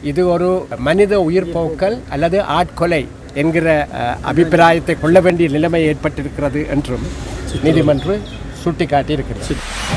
இது ஒரு மனித உயிர் போக்கல் அல்லது ஆட்கொலை என்கிற அஹ், அபிப்பிராயத்தை கொள்ள வேண்டிய நிலைமை ஏற்பட்டிருக்கிறது என்றும் நீதிமன்றம் சுட்டிக்காட்டியிருக்கிறது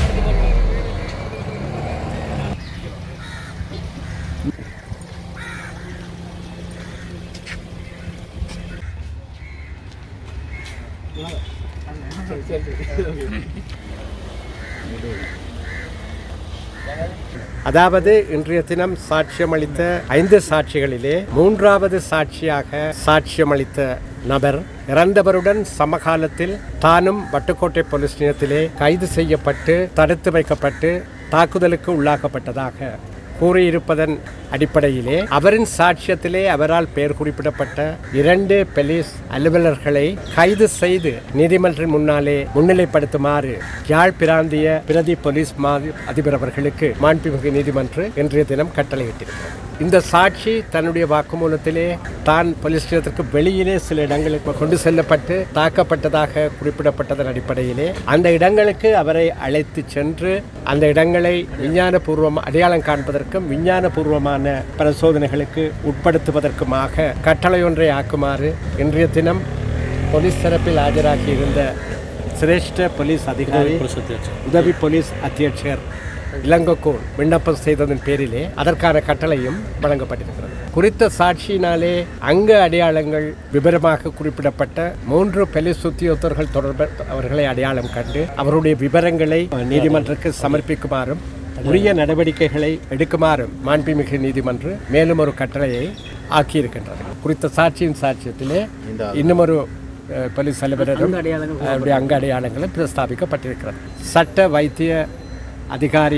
அதாவது இன்றைய தினம் சாட்சியமளித்த ஐந்து சாட்சிகளிலே மூன்றாவது சாட்சியாக சாட்சியமளித்த நபர் இறந்தவருடன் சமகாலத்தில் தானும் வட்டுக்கோட்டை போலீஸ் நிலையத்திலே கைது செய்யப்பட்டு தடுத்து வைக்கப்பட்டு தாக்குதலுக்கு உள்ளாக்கப்பட்டதாக கூறியிருப்பதன் அடிப்படையிலே அவரின் சாட்சியத்திலே அவரால் பெயர் குறிப்பிடப்பட்ட இரண்டு போலீஸ் அலுவலர்களை கைது செய்து நீதிமன்றின் முன்னாலே முன்னிலைப்படுத்துமாறு யாழ் பிராந்திய பிரதி போலீஸ் மா அதிபர் அவர்களுக்கு மாண்புமிகு நீதிமன்றம் இன்றைய தினம் கட்டளையிட்டிருக்கிறது இந்த சாட்சி தன்னுடைய வாக்குமூலத்திலே தான் போலீஸ் நிலையத்திற்கு வெளியிலே சில இடங்களுக்கு கொண்டு செல்லப்பட்டு தாக்கப்பட்டதாக குறிப்பிடப்பட்டதன் அடிப்படையிலே அந்த இடங்களுக்கு அவரை அழைத்து சென்று அந்த இடங்களை விஞ்ஞானபூர்வம் அடையாளம் காண்பதற்கும் விஞ்ஞானபூர்வமான பரிசோதனைகளுக்கு உட்படுத்துவதற்குமாக கட்டளை ஒன்றை ஆக்குமாறு இன்றைய தினம் போலீஸ் தரப்பில் ஆஜராகி இருந்த சிரேஷ்ட போலீஸ் அதிகாரி உதவி போலீஸ் அத்தியட்சர் இளங்கோகோன் விண்ணப்பம் செய்ததன் பேரிலே அதற்கான கட்டளையும் வழங்கப்பட்டிருக்கிறது குறித்த சாட்சியினாலே அங்க அடையாளங்கள் விவரமாக குறிப்பிடப்பட்ட மூன்று போலீஸ் உத்தியோகத்தர்கள் தொடர்பு அவர்களை அடையாளம் கண்டு அவருடைய விவரங்களை நீதிமன்றத்துக்கு சமர்ப்பிக்குமாறும் உரிய நடவடிக்கைகளை எடுக்குமாறும் மாண்புமிகு நீதிமன்றம் மேலும் ஒரு கட்டளையை ஆக்கியிருக்கின்றது குறித்த சாட்சியின் சாட்சியத்திலே இன்னும் ஒரு அஹ், போலீஸ் அலுவலரும் அவருடைய அங்க அடையாளங்களும் பிரஸ்தாபிக்கப்பட்டிருக்கிறது சட்ட வைத்திய அதிகாரி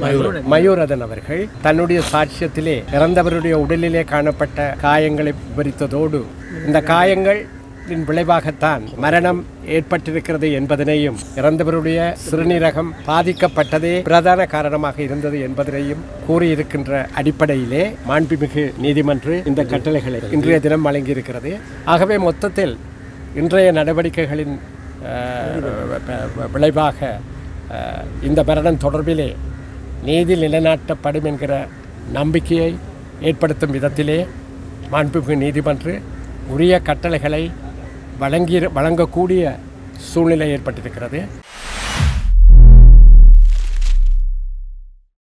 மயூரதன் அவர்கள் தன்னுடைய சாட்சியத்திலே இறந்தவருடைய உடலிலே காணப்பட்ட காயங்களை விவரித்ததோடு இந்த காயங்கள் விளைவாகத்தான் மரணம் ஏற்பட்டிருக்கிறது என்பதனையும் இறந்தவருடைய சிறுநீரகம் பாதிக்கப்பட்டதே பிரதான காரணமாக இருந்தது என்பதனையும் கூறியிருக்கின்ற அடிப்படையிலே மாண்புமிகு நீதிமன்றம் இந்த கட்டளைகளை இன்றைய தினம் வழங்கியிருக்கிறது ஆகவே மொத்தத்தில் இன்றைய நடவடிக்கைகளின் அஹ், வ- விளைவாக அஹ், இந்த மரணம் தொடர்பிலே நீதி நிலைநாட்டப்படும் என்கிற நம்பிக்கையை ஏற்படுத்தும் விதத்திலே மாண்புமிகு நீதிமன்றம் உரிய கட்டளைகளை வழங்கி வழங்கக்கூடிய சூழ்நிலை ஏற்பட்டிருக்கிறது